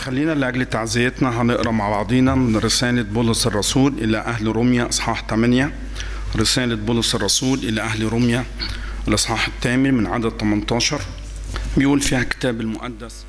خلينا لأجل تعزيتنا هنقرا مع بعضينا من رسالة بولس الرسول إلى أهل روميا إصحاح 8 رسالة بولس الرسول إلى أهل روميا الإصحاح الثامن من عدد 18 بيقول فيها الكتاب المقدس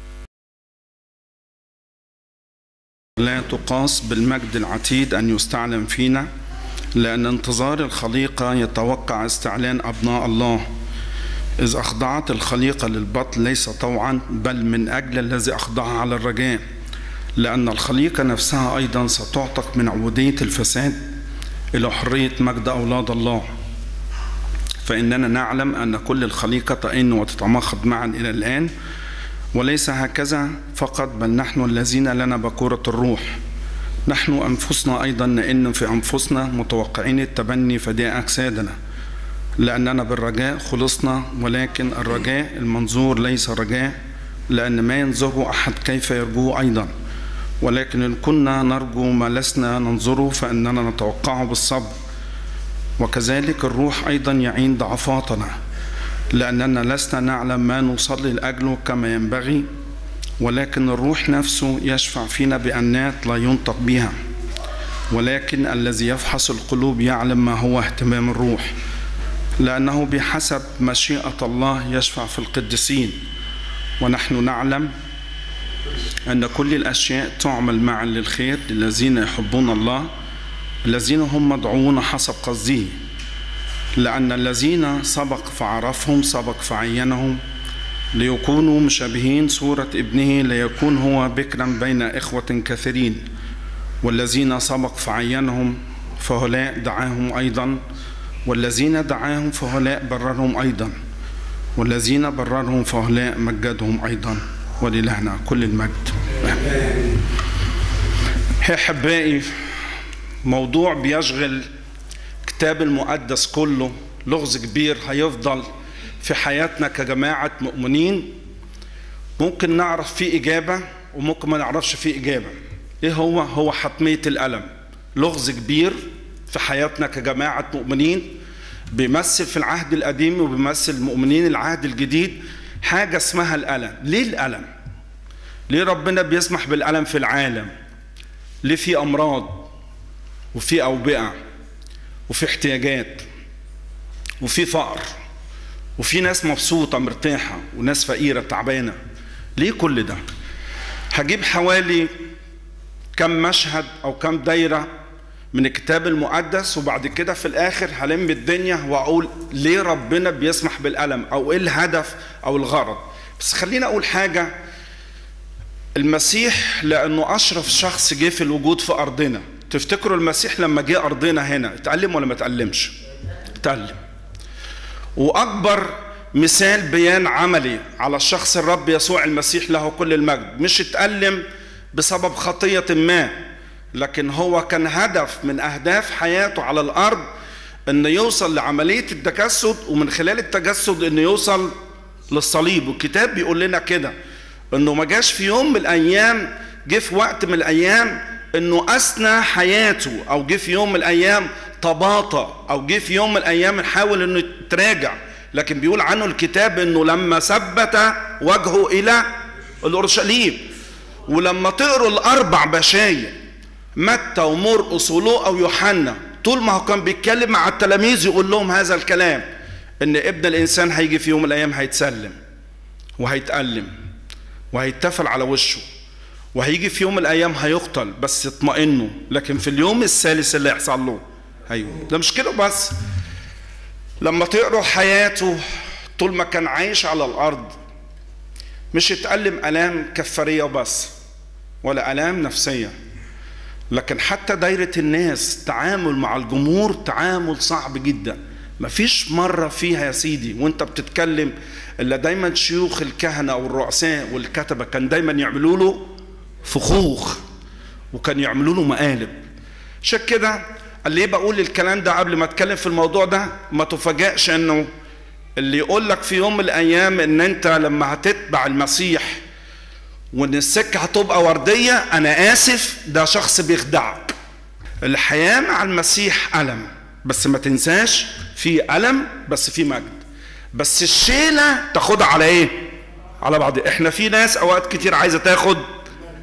لا تقاس بالمجد العتيد أن يستعلم فينا لأن انتظار الخليقة يتوقع استعلان أبناء الله إذ أخضعت الخليقة للبطل ليس طوعا بل من أجل الذي أخضعها على الرجاء لأن الخليقة نفسها أيضا ستعتق من عبودية الفساد إلى حرية مجد أولاد الله فإننا نعلم أن كل الخليقة تئن وتتمخض معا إلى الآن وليس هكذا فقط بل نحن الذين لنا بكورة الروح نحن أنفسنا أيضا نئن في أنفسنا متوقعين التبني فداء أجسادنا لأننا بالرجاء خلصنا ولكن الرجاء المنظور ليس رجاء لأن ما ينظره أحد كيف يرجوه أيضا ولكن إن كنا نرجو ما لسنا ننظره فإننا نتوقعه بالصبر وكذلك الروح أيضا يعين ضعفاتنا لأننا لسنا نعلم ما نصلي لأجله كما ينبغي ولكن الروح نفسه يشفع فينا بأنات لا ينطق بها ولكن الذي يفحص القلوب يعلم ما هو اهتمام الروح لأنه بحسب مشيئة الله يشفع في القديسين ونحن نعلم أن كل الأشياء تعمل معا للخير للذين يحبون الله الذين هم مدعوون حسب قصده لأن الذين سبق فعرفهم سبق فعينهم ليكونوا مشابهين صورة ابنه ليكون هو بكرا بين إخوة كثيرين والذين سبق فعينهم فهؤلاء دعاهم أيضا والذين دعاهم فهؤلاء بررهم أيضا والذين بررهم فهؤلاء مجدهم أيضا وللهنا كل المجد يا أحبائي موضوع بيشغل الكتاب المقدس كله لغز كبير هيفضل في حياتنا كجماعة مؤمنين ممكن نعرف فيه إجابة وممكن ما نعرفش فيه إجابة إيه هو؟ هو حتمية الألم لغز كبير في حياتنا كجماعة مؤمنين بيمثل في العهد القديم وبيمثل مؤمنين العهد الجديد حاجة اسمها الألم ليه الألم؟ ليه ربنا بيسمح بالألم في العالم؟ ليه في أمراض وفي أوبئة وفي احتياجات وفي فقر وفي ناس مبسوطة مرتاحة وناس فقيرة تعبانة ليه كل ده؟ هجيب حوالي كم مشهد أو كم دايرة من الكتاب المقدس وبعد كده في الاخر هلم الدنيا واقول ليه ربنا بيسمح بالالم او ايه الهدف او الغرض بس خلينا اقول حاجه المسيح لانه اشرف شخص جه في الوجود في ارضنا تفتكروا المسيح لما جه ارضنا هنا اتألم ولا ما اتألمش اتألم واكبر مثال بيان عملي على الشخص الرب يسوع المسيح له كل المجد مش اتألم بسبب خطيه ما لكن هو كان هدف من اهداف حياته على الارض انه يوصل لعمليه التجسد ومن خلال التجسد انه يوصل للصليب والكتاب بيقول لنا كده انه ما جاش في يوم من الايام جه في وقت من الايام انه اثنى حياته او جه في يوم من الايام تباطأ او جه في يوم من الايام نحاول انه يتراجع لكن بيقول عنه الكتاب انه لما ثبت وجهه الى الاورشليم ولما تقروا الاربع بشاير متى ومرقس ولوقا ويوحنا طول ما هو كان بيتكلم مع التلاميذ يقول لهم هذا الكلام ان ابن الانسان هيجي في يوم من الايام هيتسلم وهيتألم وهيتفل على وشه وهيجي في يوم من الايام هيقتل بس اطمئنوا لكن في اليوم الثالث اللي هيحصل له ايوه ده مش كده بس لما تقروا حياته طول ما كان عايش على الارض مش اتألم الام كفاريه وبس ولا الام نفسيه لكن حتى دايرة الناس تعامل مع الجمهور تعامل صعب جدا مفيش مرة فيها يا سيدي وانت بتتكلم الا دايما شيوخ الكهنة او الرؤساء والكتبة كان دايما يعملوا له فخوخ وكان يعملوا له مقالب عشان كده اللي بقول الكلام ده قبل ما اتكلم في الموضوع ده ما تفاجئش انه اللي يقول لك في يوم من الايام ان انت لما هتتبع المسيح وان السكه هتبقى ورديه انا اسف ده شخص بيخدعك الحياه مع المسيح الم بس ما تنساش في الم بس في مجد بس الشيله تاخدها على ايه على بعض احنا في ناس اوقات كتير عايزه تاخد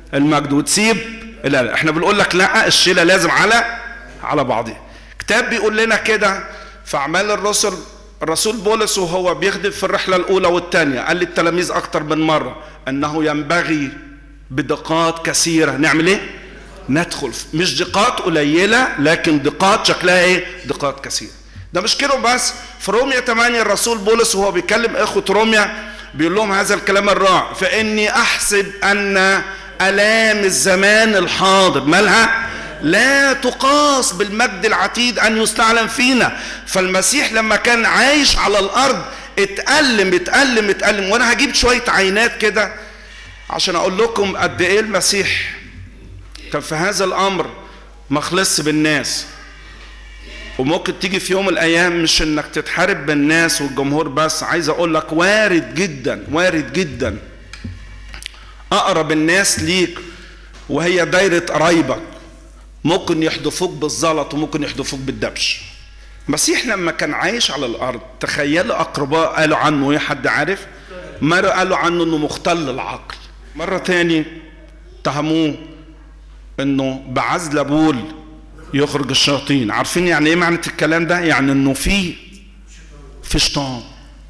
المجد وتسيب الالم احنا بنقول لك لا الشيله لازم على على بعضها كتاب بيقول لنا كده في اعمال الرسل الرسول بولس وهو بيخدم في الرحله الاولى والثانيه قال للتلاميذ اكتر من مره انه ينبغي بدقات كثيره نعمل ايه ندخل مش دقات قليله لكن دقات شكلها ايه دقات كثيره ده مش كده بس في روميا 8 الرسول بولس وهو بيكلم اخوه روميا بيقول لهم هذا الكلام الرائع فاني احسب ان الام الزمان الحاضر مالها لا تقاس بالمجد العتيد ان يستعلم فينا فالمسيح لما كان عايش على الارض اتألم اتألم اتألم وانا هجيب شويه عينات كده عشان اقول لكم قد ايه المسيح كان في هذا الامر ما خلصش بالناس وممكن تيجي في يوم من الايام مش انك تتحارب بالناس والجمهور بس عايز اقول لك وارد جدا وارد جدا اقرب الناس ليك وهي دايره قرايبك ممكن يحدفوك بالزلط وممكن يحدفوك بالدبش المسيح لما كان عايش على الارض تخيلوا اقرباء قالوا عنه ايه حد عارف مرة قالوا عنه انه مختل العقل مرة تاني اتهموه انه بعزل بول يخرج الشياطين عارفين يعني ايه معنى الكلام ده يعني انه في في شيطان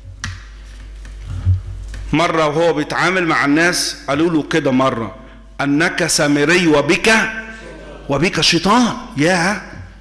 مرة وهو بيتعامل مع الناس قالوا له كده مرة انك سامري وبك وبك شيطان يا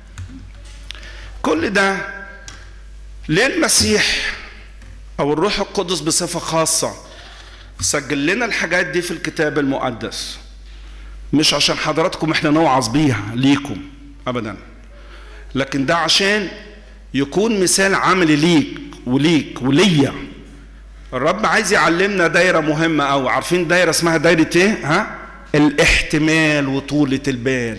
كل ده ليه المسيح او الروح القدس بصفة خاصة سجل لنا الحاجات دي في الكتاب المقدس مش عشان حضراتكم احنا نوعظ بيها ليكم ابدا لكن ده عشان يكون مثال عملي ليك وليك وليا الرب عايز يعلمنا دايره مهمه قوي عارفين دايره اسمها دايره ايه ها الاحتمال وطولة البال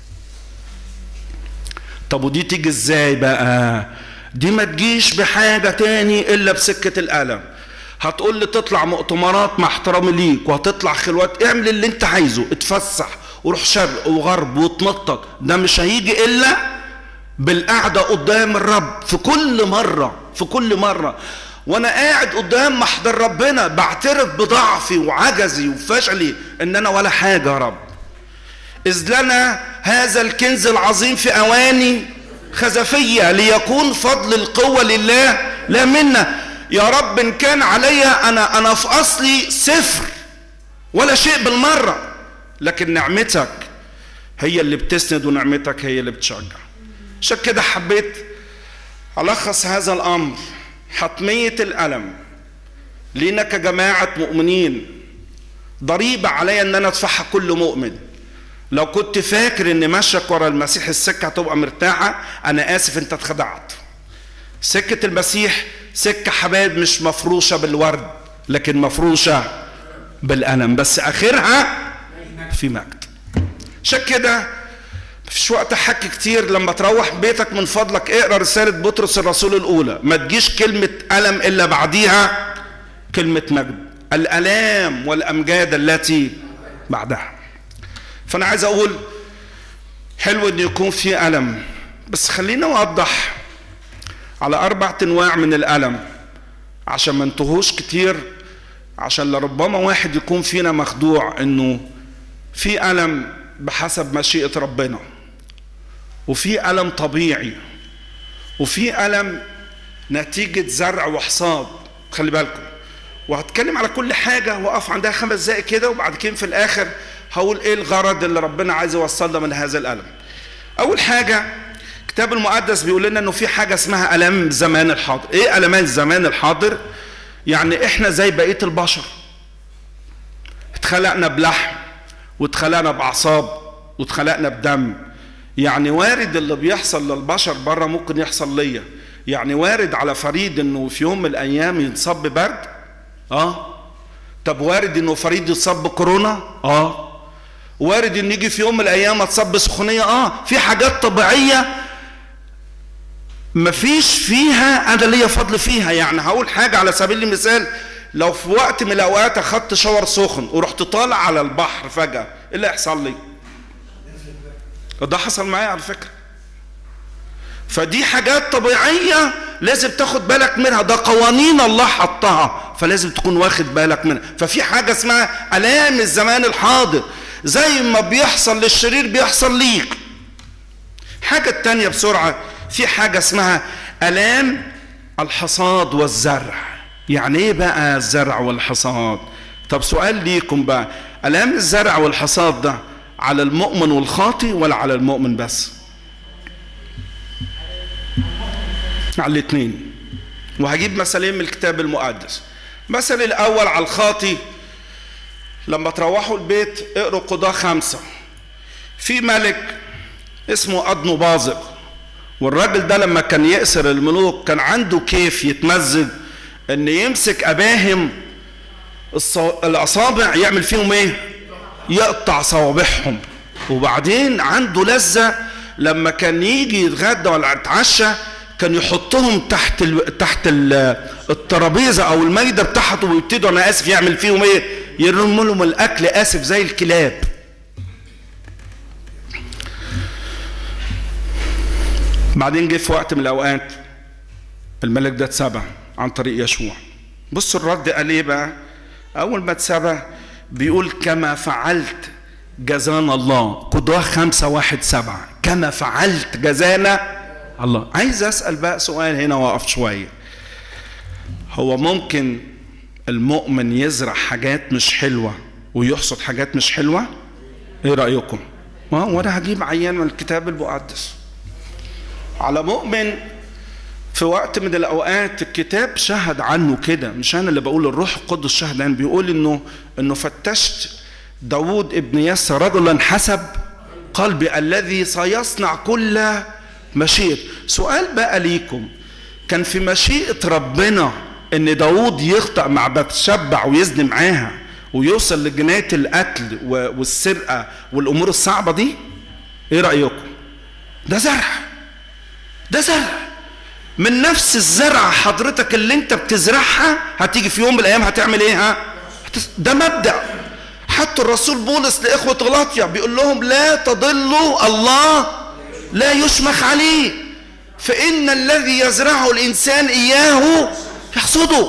طب ودي تيجي ازاي بقى دي ما تجيش بحاجة تاني الا بسكة الألم هتقول لي تطلع مؤتمرات مع احترامي ليك وهتطلع خلوات اعمل اللي انت عايزه اتفسح وروح شرق وغرب وتنطط ده مش هيجي الا بالقعدة قدام الرب في كل مرة في كل مرة وانا قاعد قدام محضر ربنا بعترف بضعفي وعجزي وفشلي ان انا ولا حاجه يا رب اذ لنا هذا الكنز العظيم في اواني خزفيه ليكون فضل القوه لله لا منا يا رب ان كان عليا انا انا في اصلي صفر ولا شيء بالمره لكن نعمتك هي اللي بتسند ونعمتك هي اللي بتشجع عشان كده حبيت الخص هذا الامر حتمية الألم لينا كجماعة مؤمنين ضريبة عليا ان انا ادفعها كل مؤمن لو كنت فاكر ان مشيك ورا المسيح السكة هتبقى مرتاحة انا اسف انت اتخدعت سكة المسيح سكة حبايب مش مفروشة بالورد لكن مفروشة بالألم بس آخرها في مجد عشان كده مفيش وقت احكي كتير لما تروح بيتك من فضلك اقرا رساله بطرس الرسول الاولى ما تجيش كلمه الم الا بعديها كلمه مجد الالام والامجاد التي بعدها فانا عايز اقول حلو ان يكون في الم بس خلينا اوضح على اربع انواع من الالم عشان ما انتهوش كتير عشان لربما واحد يكون فينا مخدوع انه في الم بحسب مشيئه ربنا وفي ألم طبيعي وفي ألم نتيجة زرع وحصاد خلي بالكم وهتكلم على كل حاجة وأقف عندها خمس دقايق كده وبعد كده في الآخر هقول إيه الغرض اللي ربنا عايز يوصلنا من هذا الألم أول حاجة الكتاب المقدس بيقول لنا إنه في حاجة اسمها ألم زمان الحاضر إيه ألمان الزمان الحاضر يعني إحنا زي بقية البشر اتخلقنا بلحم واتخلقنا بأعصاب واتخلقنا بدم يعني وارد اللي بيحصل للبشر بره ممكن يحصل ليا يعني وارد على فريد انه في يوم من الايام ينصاب ببرد اه طب وارد انه فريد يتصاب بكورونا اه وارد ان يجي في يوم من الايام اتصاب بسخونيه اه في حاجات طبيعيه مفيش فيها انا ليا فضل فيها يعني هقول حاجه على سبيل المثال لو في وقت من الاوقات اخدت شاور سخن ورحت طالع على البحر فجاه ايه اللي هيحصل لي ده حصل معايا على فكره فدي حاجات طبيعيه لازم تاخد بالك منها ده قوانين الله حطها فلازم تكون واخد بالك منها ففي حاجه اسمها الام الزمان الحاضر زي ما بيحصل للشرير بيحصل ليك حاجة التانية بسرعة في حاجة اسمها ألام الحصاد والزرع يعني ايه بقى الزرع والحصاد طب سؤال ليكم بقى ألام الزرع والحصاد ده على المؤمن والخاطي ولا على المؤمن بس على الاثنين وهجيب مثالين من الكتاب المقدس مثل الاول على الخاطي لما تروحوا البيت اقروا قضاة خمسة في ملك اسمه أدنو بازق والراجل ده لما كان يأسر الملوك كان عنده كيف يتمزج ان يمسك اباهم الاصابع يعمل فيهم ايه يقطع صوابعهم وبعدين عنده لذة لما كان يجي يتغدى ولا يتعشى كان يحطهم تحت ال... تحت ال... الترابيزه او المايده بتاعته ويبتدوا انا اسف يعمل فيهم ايه؟ يرموا لهم الاكل اسف زي الكلاب. بعدين جه في وقت من الاوقات الملك ده اتسبع عن طريق يشوع. بص الرد قال ايه بقى؟ اول ما اتسبع بيقول كما فعلت جزانا الله قضاه خمسة واحد سبعة كما فعلت جزانا الله عايز اسال بقى سؤال هنا واقف شويه هو ممكن المؤمن يزرع حاجات مش حلوه ويحصد حاجات مش حلوه ايه رايكم ما وانا هجيب عيان من الكتاب المقدس على مؤمن في وقت من الاوقات الكتاب شهد عنه كده مش انا اللي بقول الروح القدس شهد عنه بيقول انه انه فتشت داوود ابن يسى رجلا حسب قلبي الذي سيصنع كل مشيئة سؤال بقى ليكم كان في مشيئة ربنا ان داود يخطأ مع بتشبع ويزني معاها ويوصل لجناية القتل والسرقة والامور الصعبة دي ايه رأيكم ده زرع ده زرع من نفس الزرع حضرتك اللي انت بتزرعها هتيجي في يوم من الايام هتعمل ايه ها ده مبدأ حتى الرسول بولس لاخوة غلاطيا بيقول لهم لا تضلوا الله لا يشمخ عليه فإن الذي يزرعه الإنسان إياه يحصده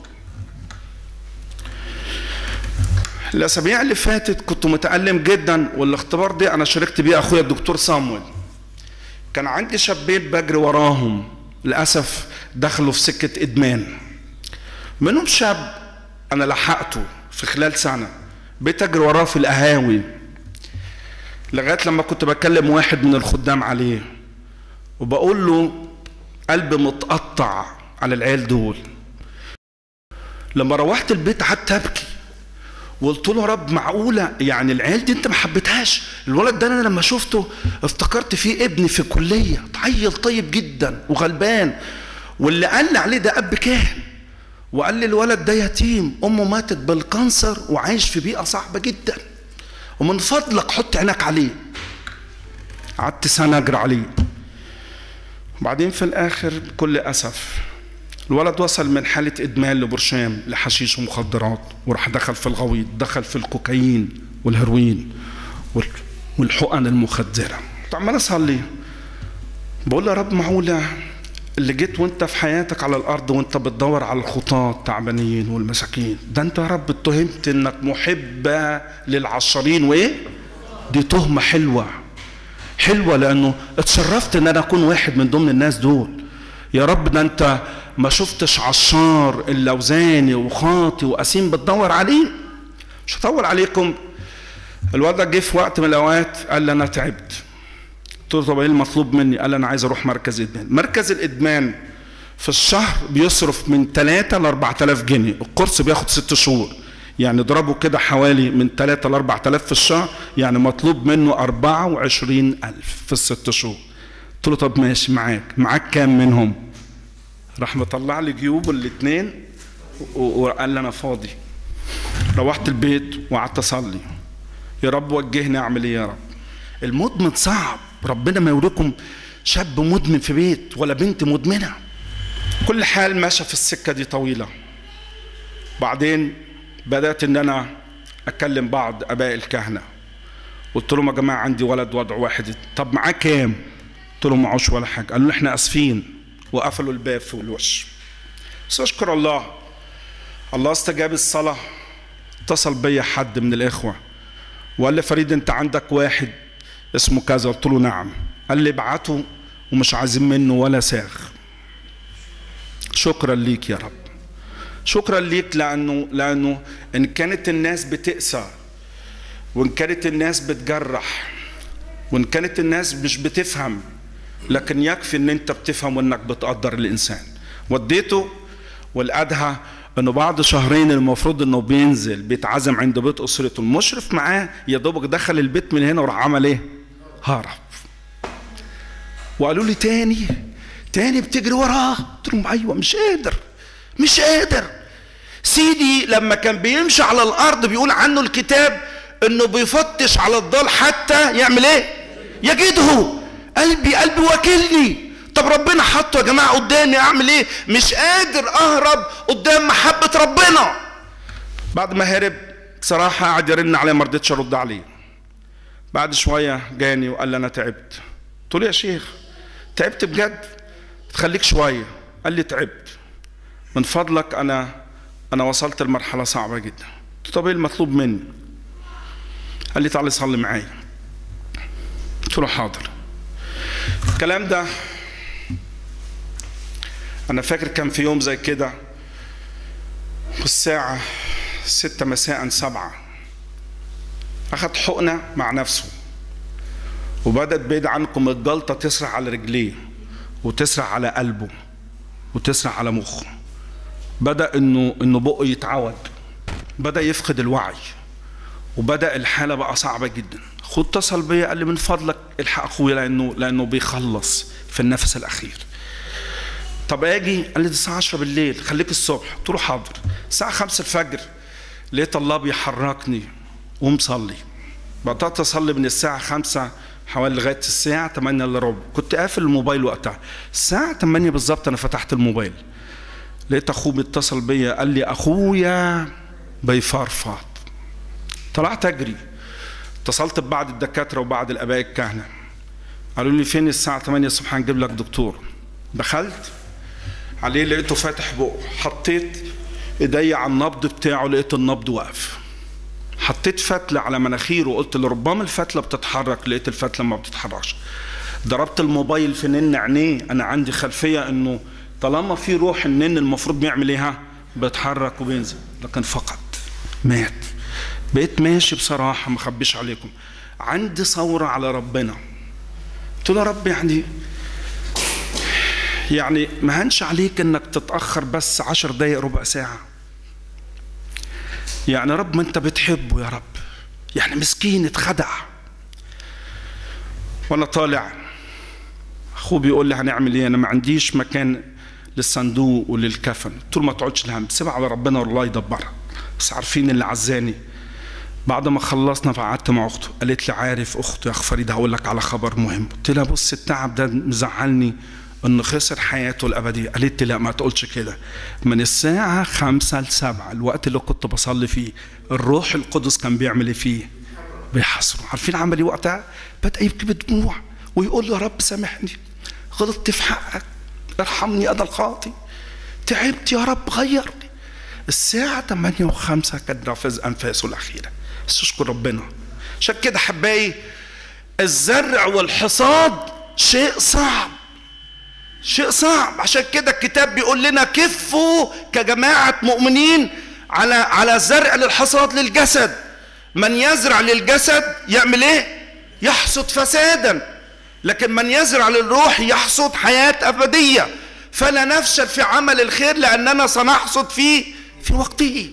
الأسابيع اللي فاتت كنت متألم جدا والاختبار ده أنا شاركت بيه أخويا الدكتور صامويل كان عندي شابين بجري وراهم للأسف دخلوا في سكة إدمان منهم شاب أنا لحقته في خلال سنة بقيت أجري وراه في القهاوي لغايه لما كنت بكلم واحد من الخدام عليه وبقول له قلبي متقطع على العيال دول لما روحت البيت قعدت ابكي وقلت له يا رب معقوله يعني العيال دي انت ما حبيتهاش الولد ده انا لما شفته افتكرت فيه ابني في الكليه عيل طيب جدا وغلبان واللي قال لي عليه ده اب كاهن وقال لي الولد ده يتيم امه ماتت بالكانسر وعايش في بيئه صعبه جدا ومن فضلك حط عينك عليه قعدت سنة أجري عليه وبعدين في الآخر بكل أسف الولد وصل من حالة إدمان لبرشام لحشيش ومخدرات وراح دخل في الغويط دخل في الكوكايين والهيروين والحقن المخدرة كنت عمال أصلي بقول يا رب معقولة اللي جيت وانت في حياتك على الارض وانت بتدور على الخطاة التعبانين والمساكين ده انت يا رب اتهمت انك محبة للعشرين وايه دي تهمة حلوة حلوة لانه اتشرفت ان انا اكون واحد من ضمن الناس دول يا رب ده انت ما شفتش عشار الا وزاني وخاطي وقسيم بتدور عليه مش هطول عليكم الواد جه في وقت من الاوقات قال لي انا تعبت قلت له طب ايه المطلوب مني؟ قال انا عايز اروح مركز ادمان، مركز الادمان في الشهر بيصرف من 3 ل 4000 جنيه، الكورس بياخد 6 شهور، يعني اضربوا كده حوالي من 3 ل 4000 في الشهر، يعني مطلوب منه 24000 في الست شهور. قلت له طب ماشي معاك، معاك كام منهم؟ راح مطلع لي جيوب الاثنين وقال لي انا فاضي. روحت البيت وقعدت اصلي. يا رب وجهني اعمل ايه يا رب؟ المدمن صعب ربنا ما يوريكم شاب مدمن في بيت ولا بنت مدمنه كل حال ماشى في السكه دي طويله بعدين بدات ان انا اكلم بعض اباء الكهنه قلت لهم يا جماعه عندي ولد وضع واحد طب معاه كام قلت لهم معوش ولا حاجه قالوا لي احنا اسفين وقفلوا الباب في الوش بس اشكر الله الله استجاب الصلاه اتصل بيا حد من الاخوه وقال لي فريد انت عندك واحد اسمه كذا قلت له نعم قال لي ابعته ومش عايزين منه ولا ساغ شكرا ليك يا رب شكرا ليك لانه لانه ان كانت الناس بتقسى وان كانت الناس بتجرح وان كانت الناس مش بتفهم لكن يكفي ان انت بتفهم وانك بتقدر الانسان وديته والادهى انه بعد شهرين المفروض انه بينزل بيتعزم عند بيت اسرته المشرف معاه يا دوبك دخل البيت من هنا وراح عمل ايه؟ هرب وقالوا لي تاني تاني بتجري وراه قلت لهم ايوه مش قادر مش قادر سيدي لما كان بيمشي على الارض بيقول عنه الكتاب انه بيفتش على الضال حتى يعمل ايه يجده قلبي قلبي واكلني طب ربنا حطه يا جماعه قدامي اعمل ايه مش قادر اهرب قدام محبه ربنا بعد ما هرب بصراحه قعد يرن عليا ما رضيتش ارد عليه بعد شويه جاني وقال لي انا تعبت قلت له يا شيخ تعبت بجد تخليك شويه قال لي تعبت من فضلك انا انا وصلت لمرحله صعبه جدا قلت طب ايه المطلوب مني قال لي تعالى صلي معايا قلت له حاضر الكلام ده انا فاكر كان في يوم زي كده والساعة ستة مساء سبعة أخذ حقنة مع نفسه وبدأت بعيد عنكم الجلطة تسرع على رجليه وتسرع على قلبه وتسرع على مخه بدأ إنه إنه بقه يتعود بدأ يفقد الوعي وبدأ الحالة بقى صعبة جدا أخوه اتصل بيا قال لي من فضلك الحق أخويا لأنه لأنه بيخلص في النفس الأخير طب اجي قال لي دي الساعه 10 بالليل خليك الصبح قلت له حاضر الساعه 5 الفجر لقيت الله بيحركني قوم صلي بدات اصلي من الساعه 5 حوالي لغايه الساعه 8 الا ربع كنت قافل الموبايل وقتها الساعه 8 بالظبط انا فتحت الموبايل لقيت اخوه بيتصل بيا قال لي اخويا بيفرفط طلعت اجري اتصلت ببعض الدكاتره وبعض الاباء الكهنه قالوا لي فين الساعه 8 الصبح هنجيب لك دكتور دخلت عليه لقيته فاتح بقه حطيت ايدي على النبض بتاعه لقيت النبض واقف حطيت فتلة على مناخيره وقلت لربما الفتلة بتتحرك لقيت الفتلة ما بتتحركش ضربت الموبايل في نن عينيه انا عندي خلفية انه طالما في روح النن المفروض بيعمل ايه بيتحرك وبينزل لكن فقط مات بقيت ماشي بصراحة ما اخبيش عليكم عندي ثورة على ربنا قلت له يا رب يعني يعني ما هنش عليك انك تتاخر بس عشر دقايق ربع ساعه يعني رب ما انت بتحبه يا رب يعني مسكين اتخدع وانا طالع اخوه بيقول لي هنعمل ايه انا ما عنديش مكان للصندوق وللكفن قلت له ما تقعدش الهم سيبها على ربنا والله يدبرها بس عارفين اللي عزاني بعد ما خلصنا فقعدت مع اخته قالت لي عارف اخته يا اخ فريد هقول لك على خبر مهم قلت لها بص التعب ده مزعلني انه خسر حياته الابديه قالت لي لا ما تقولش كده من الساعه خمسة لسبعة الوقت اللي كنت بصلي فيه الروح القدس كان بيعمل ايه فيه بيحصره عارفين عمل ايه وقتها بدا يبكي بدموع ويقول يا رب سامحني غلطت في حقك ارحمني انا الخاطي تعبت يا رب غيرني الساعة 8 و5 كان نافذ أنفاسه الأخيرة بس أشكر ربنا عشان كده حبايبي الزرع والحصاد شيء صعب شيء صعب عشان كده الكتاب بيقول لنا كفوا كجماعة مؤمنين على على زرع للحصاد للجسد من يزرع للجسد يعمل ايه يحصد فسادا لكن من يزرع للروح يحصد حياة أبدية فلا نفشل في عمل الخير لأننا سنحصد فيه في وقته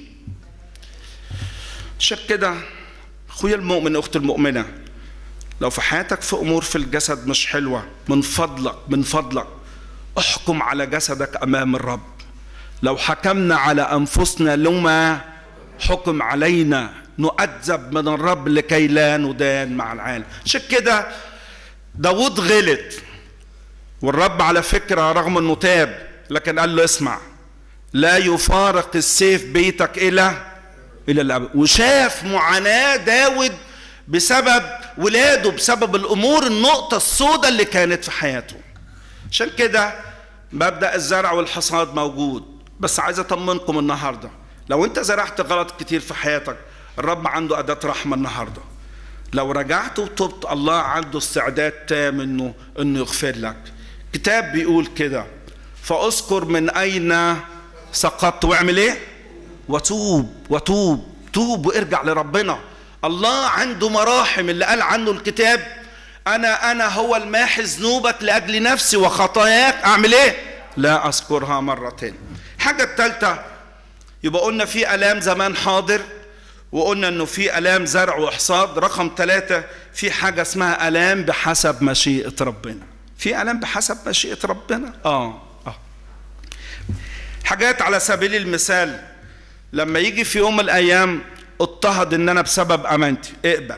عشان كده أخويا المؤمن أختي المؤمنة لو في حياتك في أمور في الجسد مش حلوة من فضلك من فضلك احكم على جسدك امام الرب لو حكمنا على انفسنا لما حكم علينا نؤدب من الرب لكي لا ندان مع العالم عشان كده داود غلط والرب على فكرة رغم انه تاب لكن قال له اسمع لا يفارق السيف بيتك الى الى الابد وشاف معاناة داود بسبب ولاده بسبب الامور النقطة السوداء اللي كانت في حياته عشان كده مبدا الزرع والحصاد موجود بس عايز اطمنكم النهارده لو انت زرعت غلط كتير في حياتك الرب عنده اداه رحمه النهارده لو رجعت وتبت الله عنده استعداد تام انه انه يغفر لك كتاب بيقول كده فاذكر من اين سقطت واعمل ايه وتوب وتوب توب وارجع لربنا الله عنده مراحم اللي قال عنه الكتاب انا انا هو الماحي ذنوبك لاجل نفسي وخطاياك اعمل ايه لا اذكرها مرتين الحاجه الثالثه يبقى قلنا في الام زمان حاضر وقلنا انه في الام زرع واحصاد رقم ثلاثة في حاجة اسمها الام بحسب مشيئة ربنا في الام بحسب مشيئة ربنا اه اه حاجات على سبيل المثال لما يجي في يوم من الايام اضطهد ان انا بسبب امانتي اقبل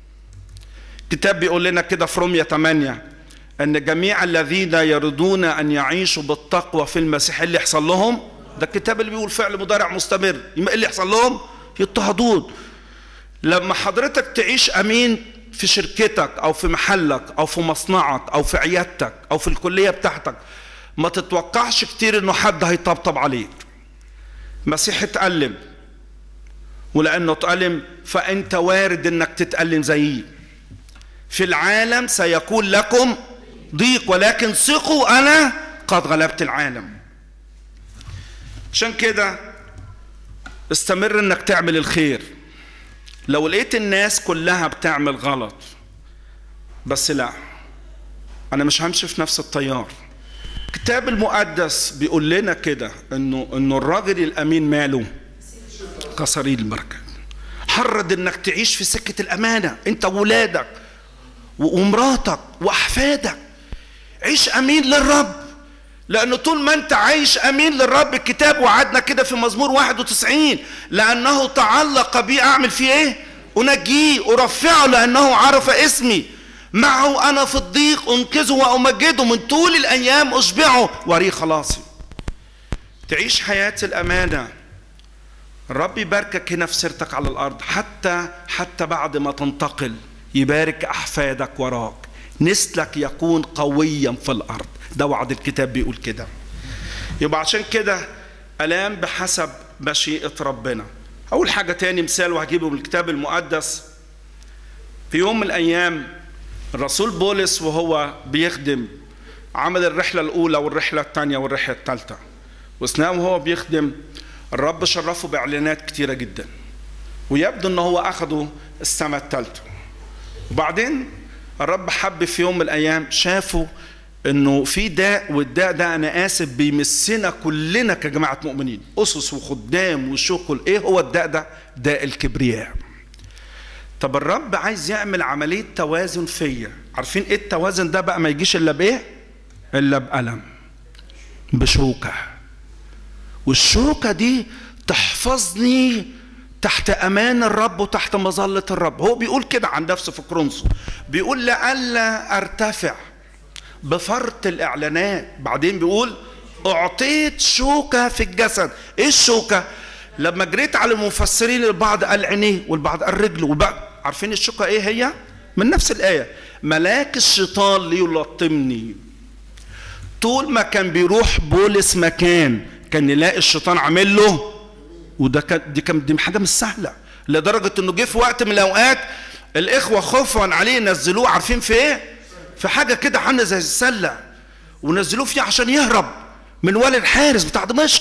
كتاب بيقول لنا كده في رومية 8 ان جميع الذين يريدون ان يعيشوا بالتقوى في المسيح اللي يحصل لهم ده الكتاب اللي بيقول فعل مضارع مستمر ايه اللي يحصل لهم يضطهدون لما حضرتك تعيش امين في شركتك او في محلك او في مصنعك او في عيادتك او في الكليه بتاعتك ما تتوقعش كتير انه حد هيطبطب عليك مسيح اتألم ولانه اتألم فانت وارد انك تتألم زيه في العالم سيكون لكم ضيق ولكن ثقوا انا قد غلبت العالم عشان كده استمر انك تعمل الخير لو لقيت الناس كلها بتعمل غلط بس لا انا مش همشي في نفس التيار الكتاب المقدس بيقول لنا كده انه انه الراجل الامين ماله كسرين البركه حرض انك تعيش في سكه الامانه انت وولادك ومراتك واحفادك عيش امين للرب لأنه طول ما أنت عايش أمين للرب الكتاب وعدنا كده في مزمور 91 لأنه تعلق بي أعمل فيه إيه؟ أنجيه أرفعه لأنه عرف اسمي معه أنا في الضيق أنقذه وأمجده من طول الأيام أشبعه وري خلاصي تعيش حياة الأمانة الرب يباركك هنا في سيرتك على الأرض حتى حتى بعد ما تنتقل يبارك أحفادك وراك نسلك يكون قويا في الأرض ده وعد الكتاب بيقول كده يبقى عشان كده ألام بحسب مشيئة ربنا أول حاجة تاني مثال وهجيبه من الكتاب المقدس في يوم من الأيام الرسول بولس وهو بيخدم عمل الرحلة الأولى والرحلة الثانية والرحلة الثالثة وأثناء وهو بيخدم الرب شرفه بإعلانات كتيرة جدا ويبدو أنه هو أخده السماء الثالثة وبعدين الرب حب في يوم من الأيام شافه انه في داء والداء ده انا اسف بيمسنا كلنا كجماعه مؤمنين اسس وخدام وشغل ايه هو الداء ده داء الكبرياء طب الرب عايز يعمل عمليه توازن فيا عارفين ايه التوازن ده بقى ما يجيش الا بايه الا بألم بشوكه والشوكه دي تحفظني تحت امان الرب وتحت مظله الرب هو بيقول كده عن نفسه في كرونسو بيقول لئلا ارتفع بفرط الاعلانات بعدين بيقول اعطيت شوكه في الجسد ايه الشوكه لما جريت على المفسرين البعض قال عينيه والبعض قال رجله والبعض عارفين الشوكه ايه هي من نفس الايه ملاك الشيطان ليلطمني طول ما كان بيروح بولس مكان كان يلاقي الشيطان عامل له وده كان دي كان دي حاجه مش سهله لدرجه انه جه في وقت من الاوقات الاخوه خوفا عليه نزلوه عارفين في ايه في حاجه كده عامله زي السله ونزلوه فيها عشان يهرب من والي الحارس بتاع دمشق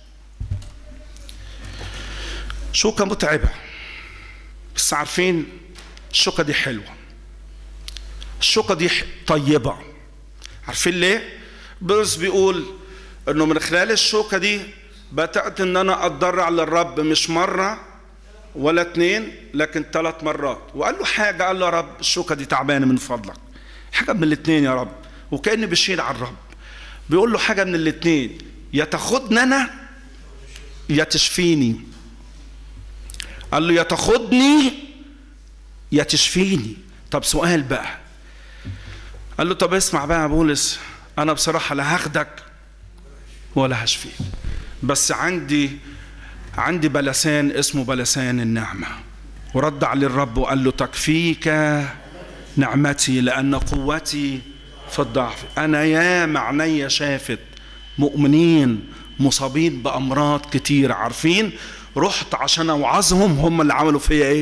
شوكة متعبة بس عارفين الشوكة دي حلوة الشوكة دي طيبة عارفين ليه؟ بولس بيقول انه من خلال الشوكة دي بدأت ان انا اتضرع للرب مش مرة ولا اتنين لكن ثلاث مرات وقال له حاجة قال له يا رب الشوكة دي تعبانة من فضلك حاجة من الاتنين يا رب وكأني بشيل على الرب بيقول له حاجة من الاتنين يا تاخدني أنا يا تشفيني قال له يا تاخدني يا تشفيني طب سؤال بقى قال له طب اسمع بقى يا بولس أنا بصراحة لا هاخدك ولا هشفيك بس عندي عندي بلسان اسمه بلسان النعمة ورد عليه الرب وقال له تكفيك نعمتي لأن قوتي في الضعف أنا يا معنية شافت مؤمنين مصابين بأمراض كتير عارفين رحت عشان أوعظهم هم اللي عملوا فيا إيه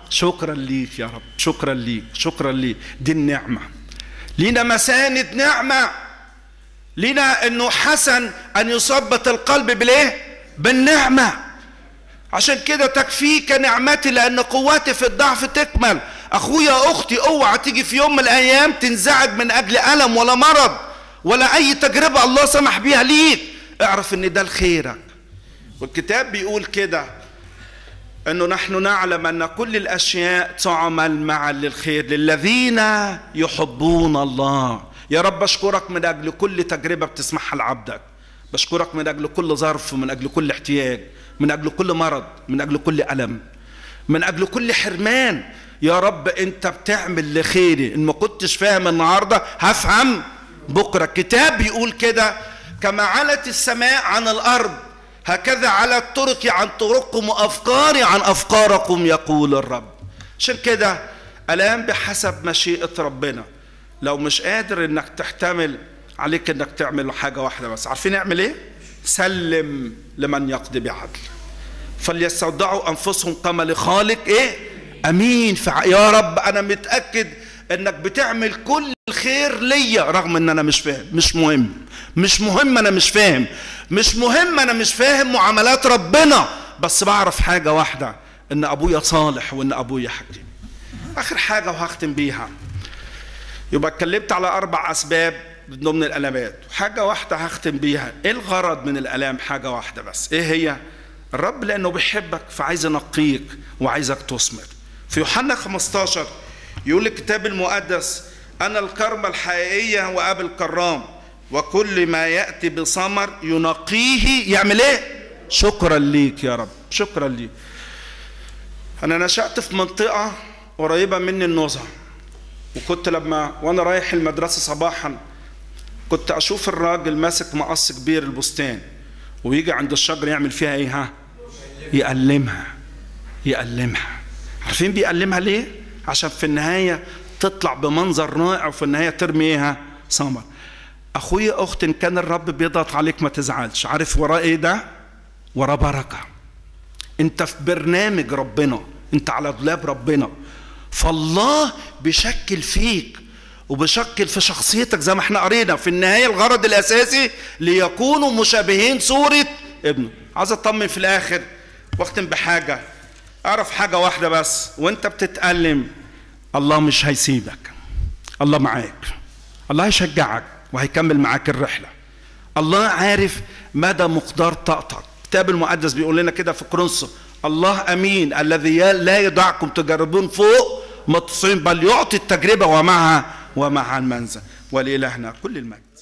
شكرا ليك يا رب شكرا ليك شكرا ليك دي النعمة لينا مساند نعمة لينا انه حسن ان يثبت القلب بالايه بالنعمة عشان كده تكفيك نعمتي لان قوتي في الضعف تكمل اخويا اختي اوعى تيجي في يوم من الايام تنزعج من اجل الم ولا مرض ولا اي تجربة الله سمح بيها ليك اعرف ان ده لخيرك والكتاب بيقول كده انه نحن نعلم ان كل الاشياء تعمل معا للخير للذين يحبون الله يا رب اشكرك من اجل كل تجربه بتسمعها لعبدك بشكرك من اجل كل ظرف من اجل كل احتياج من اجل كل مرض من اجل كل الم من اجل كل حرمان يا رب انت بتعمل لخيري ان ما كنتش فاهم النهارده هفهم بكره الكتاب بيقول كده كما علت السماء عن الارض هكذا على الطرق عن طرقكم وافكاري عن افكاركم يقول الرب عشان كده الان بحسب مشيئه ربنا لو مش قادر انك تحتمل عليك انك تعمل حاجه واحده بس عارفين اعمل ايه سلم لمن يقضي بعدل فليستودعوا انفسهم كما لخالق ايه امين فع... يا رب انا متاكد انك بتعمل كل الخير ليا رغم ان انا مش فاهم مش مهم مش مهم انا مش فاهم مش مهم انا مش فاهم معاملات ربنا بس بعرف حاجه واحده ان ابويا صالح وان ابويا حكيم اخر حاجه وهختم بيها يبقى اتكلمت على اربع اسباب ضمن الالامات حاجه واحده هختم بيها ايه الغرض من الالام حاجه واحده بس ايه هي الرب لانه بيحبك فعايز ينقيك وعايزك تثمر في يوحنا 15 يقول الكتاب المقدس انا الكرمه الحقيقيه وابي الكرام وكل ما ياتي بثمر ينقيه يعمل ايه شكرا ليك يا رب شكرا ليك انا نشات في منطقه قريبه مني النزهه وكنت لما وانا رايح المدرسه صباحا كنت اشوف الراجل ماسك مقص كبير البستان ويجي عند الشجره يعمل فيها ايه ها يألمها يألمها عارفين بيألمها ليه عشان في النهايه تطلع بمنظر رائع وفي النهايه ترمي ايه ثمر اخويا اخت ان كان الرب بيضغط عليك ما تزعلش عارف وراه ايه ده وراه بركه انت في برنامج ربنا انت على دولاب ربنا فالله بيشكل فيك وبيشكل في شخصيتك زي ما احنا قرينا في النهايه الغرض الاساسي ليكونوا مشابهين صوره ابنه عايز اطمن في الاخر واختم بحاجه اعرف حاجه واحده بس وانت بتتالم الله مش هيسيبك الله معاك الله هيشجعك وهيكمل معاك الرحله الله عارف مدى مقدار طاقتك الكتاب المقدس بيقول لنا كده في كورنثوس الله امين الذي لا يدعكم تجربون فوق متصين بل يعطي التجربه ومعها ومع المنزل ولإلهنا كل المجد